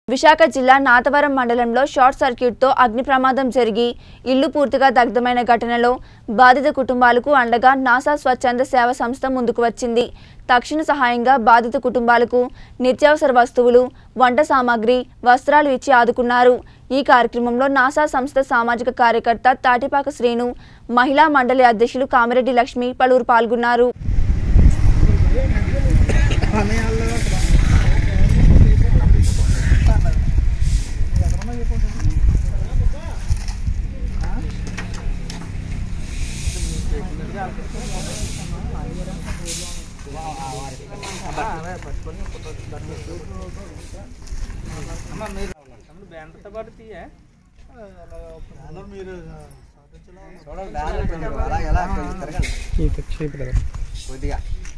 విశాఖ జిల్లా నాతవరం మండలంలో షార్ట్ సర్క్యూట్తో అగ్ని ప్రమాదం జరిగి ఇల్లు పూర్తిగా దగ్ధమైన ఘటనలో బాధిత కుటుంబాలకు అండగా నాసా స్వచ్ఛంద సేవ సంస్థ ముందుకు వచ్చింది తక్షణ సహాయంగా బాధిత కుటుంబాలకు నిత్యావసర వస్తువులు వంట సామాగ్రి వస్త్రాలు ఇచ్చి ఆదుకున్నారు ఈ కార్యక్రమంలో నాసా సంస్థ సామాజిక కార్యకర్త తాటిపాక శ్రీను మహిళా మండలి అధ్యక్షులు కామిరెడ్డి లక్ష్మి పలువురు పాల్గొన్నారు బ్యానర్తో పాటు తీయా కొద్దిగా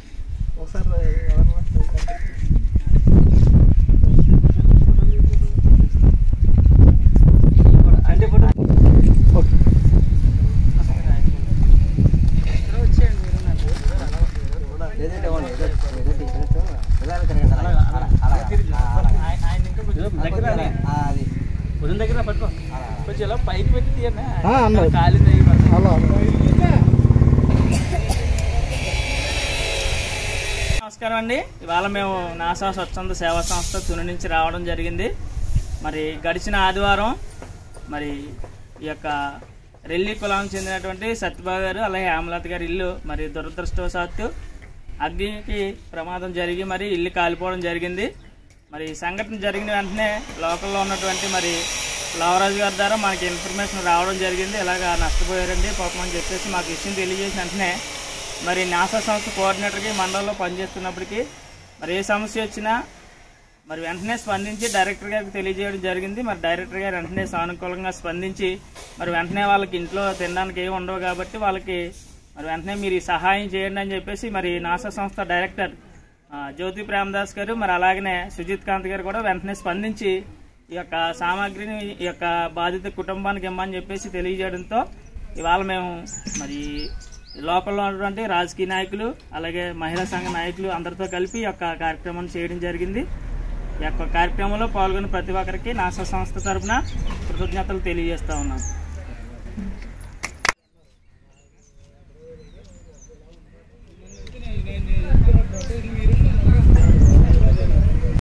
అంటే ఇప్పుడు వచ్చేయండి మీరు నాకు ఏదైతే ఇవ్వండి, ఏదో ఏదో టీషర్ట్ ఉదాహరణ తిరగండి అలాగా, అలా, అలాగా. ఆ, అలాగా. ఆయన- ఆయన ఇంకా కొంచెం దగ్గర రాని. ఆ, అది ఉదయం దగ్గర పట్టుకో కొంచెం ఇలా పైకి పెట్టి తీయనా అన్నది. కాలింది అయ్యి పట్టుకో. అలా నమస్కారం అండి ఇవాళ మేము నాసా స్వచ్ఛంద సేవా సంస్థ తుని నుంచి రావడం జరిగింది మరి గడిచిన ఆదివారం మరి ఈ యొక్క రెల్లి కులానికి చెందినటువంటి సత్యబాబు గారు అలాగే హేమలత గారి ఇల్లు మరి దురదృష్టవశాత్తు అగ్నికి ప్రమాదం జరిగి మరి ఇల్లు కాలిపోవడం జరిగింది మరి ఈ సంఘటన జరిగిన వెంటనే లోకల్లో ఉన్నటువంటి మరి లవరాజు గారి ద్వారా మనకి ఇన్ఫర్మేషన్ రావడం జరిగింది ఇలాగా నష్టపోయారండి పాపం అని చెప్పేసి మాకు విషయం తెలియజేసిన వెంటనే మరి నాసా సంస్థ కోఆర్డినేటర్కి మండలంలో పనిచేస్తున్నప్పటికీ మరి ఏ సమస్య వచ్చినా మరి వెంటనే స్పందించి డైరెక్టర్ గారికి తెలియజేయడం జరిగింది మరి డైరెక్టర్ గారు వెంటనే సానుకూలంగా స్పందించి మరి వెంటనే వాళ్ళకి ఇంట్లో తినడానికి ఏమి ఉండవు కాబట్టి వాళ్ళకి మరి వెంటనే మీరు ఈ సహాయం చేయండి అని చెప్పేసి మరి నాసా సంస్థ డైరెక్టర్ ఆ, జ్యోతి ప్రేమదాస్ గారు మరి అలాగనే సుజిత్ కాంత్ గారు కూడా వెంటనే స్పందించి ఈ యొక్క సామాగ్రిని ఈ యొక్క బాధిత కుటుంబానికి ఇమ్మని చెప్పేసి తెలియజేయడంతో ఇవాళ మేము మరి లోకల్లో ఉన్నటువంటి రాజకీయ నాయకులు అలాగే మహిళా సంఘ నాయకులు అందరితో కలిపి ఈ యొక్క కార్యక్రమాన్ని చేయడం జరిగింది ఈ యొక్క కార్యక్రమంలో పాల్గొన్న ప్రతి ఒక్కరికి నాసా సంస్థ తరపున కృతజ్ఞతలు తెలియజేస్తా ఉన్నాం